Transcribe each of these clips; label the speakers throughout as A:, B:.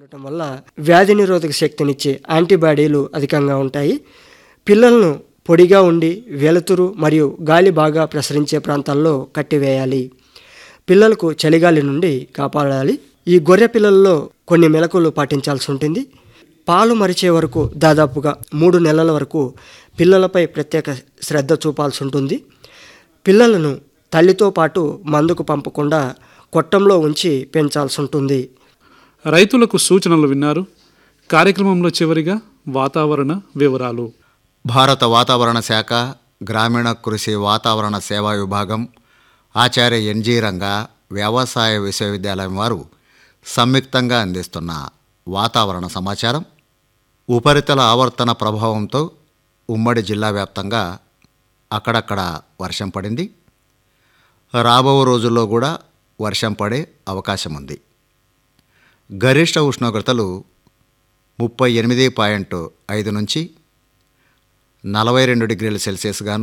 A: ఉండటం వల్ల వ్యాధి నిరోధక శక్తినిచ్చే యాంటీబాడీలు అధికంగా ఉంటాయి పిల్లలను పొడిగా ఉండి వెలుతురు మరియు గాలి బాగా ప్రసరించే ప్రాంతాల్లో కట్టివేయాలి పిల్లలకు చలిగాలి నుండి కాపాడాలి ఈ గొర్రె పిల్లల్లో కొన్ని మెలకులు పాటించాల్సి ఉంటుంది పాలు మరిచే వరకు దాదాపుగా మూడు నెలల వరకు పిల్లలపై ప్రత్యేక శ్రద్ధ చూపాల్సి ఉంటుంది పిల్లలను తల్లితో పాటు మందుకు పంపకుండా కొట్టంలో ఉంచి పెంచాల్సి ఉంటుంది
B: రైతులకు సూచనలు విన్నారు కార్యక్రమంలో చివరిగా వాతావరణ వివరాలు
C: భారత వాతావరణ శాఖ గ్రామీణ కృషి వాతావరణ సేవా విభాగం ఆచార్య ఎన్జీ రంగా వ్యవసాయ విశ్వవిద్యాలయం వారు సంయుక్తంగా అందిస్తున్న వాతావరణ సమాచారం ఉపరితల ఆవర్తన ప్రభావంతో ఉమ్మడి జిల్లా వ్యాప్తంగా అక్కడక్కడ వర్షం పడింది రాబో రోజుల్లో కూడా వర్షం పడే అవకాశం ఉంది గరిష్ట ఉష్ణోగ్రతలు ముప్పై ఎనిమిది పాయింట్ ఐదు నుంచి నలభై రెండు డిగ్రీల సెల్సియస్ గాను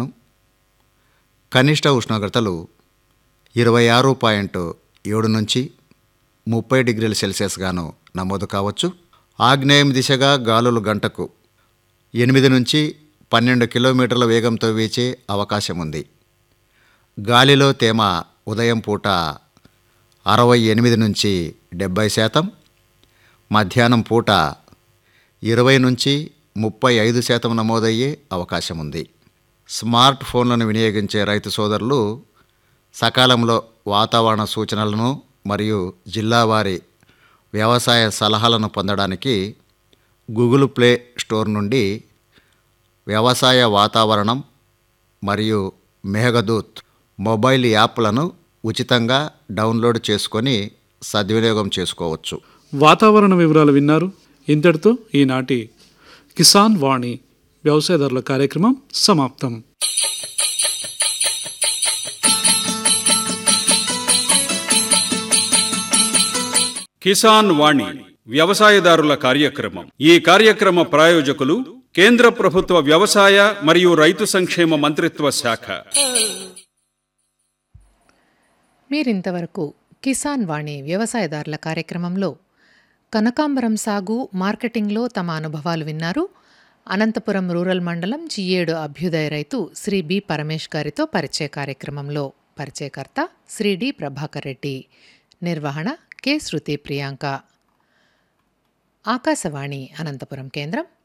C: కనిష్ట ఉష్ణోగ్రతలు ఇరవై ఆరు పాయింట్ ఏడు నుంచి ముప్పై డిగ్రీల సెల్సియస్ గాను నమోదు కావచ్చు ఆగ్నేయం దిశగా గాలులు గంటకు ఎనిమిది నుంచి పన్నెండు కిలోమీటర్ల వేగంతో వీచే అవకాశం ఉంది గాలిలో తేమ ఉదయం పూట అరవై ఎనిమిది నుంచి డెబ్బై శాతం మధ్యాహ్నం పూట ఇరవై నుంచి ముప్పై ఐదు శాతం నమోదయ్యే అవకాశం ఉంది స్మార్ట్ ఫోన్లను వినియోగించే రైతు సోదరులు సకాలంలో వాతావరణ సూచనలను మరియు జిల్లావారి వ్యవసాయ సలహాలను పొందడానికి గూగుల్ ప్లే స్టోర్ నుండి వ్యవసాయ వాతావరణం మరియు మేఘదూత్ మొబైల్ యాప్లను ఉచితంగా డౌన్లోడ్ చేసుకొని సద్వినియోగం చేసుకోవచ్చు
B: వాతావరణ వివరాలు విన్నారు ఇంతటితో ఈనాటి కిసాన్ వాణి వ్యవసాయదారుల కార్యక్రమం సమాప్తం
D: కిసాన్ వాణి వ్యవసాయదారుల కార్యక్రమం ఈ కార్యక్రమ ప్రాయోజకులు కేంద్ర ప్రభుత్వ వ్యవసాయ మరియు రైతు సంక్షేమ మంత్రిత్వ శాఖ
E: మీరింతవరకు కిసాన్ వాణి వ్యవసాయదారుల కార్యక్రమంలో కనకాంబరం సాగు మార్కెటింగ్లో తమ అనుభవాలు విన్నారు అనంతపురం రూరల్ మండలం జియేడు అభ్యుదయ రైతు శ్రీ బి పరమేష్ గారితో పరిచయ కార్యక్రమంలో పరిచయకర్త శ్రీ డి ప్రభాకర్ రెడ్డి నిర్వహణ కె శృతి ప్రియాంక ఆకాశవాణి అనంతపురం కేంద్రం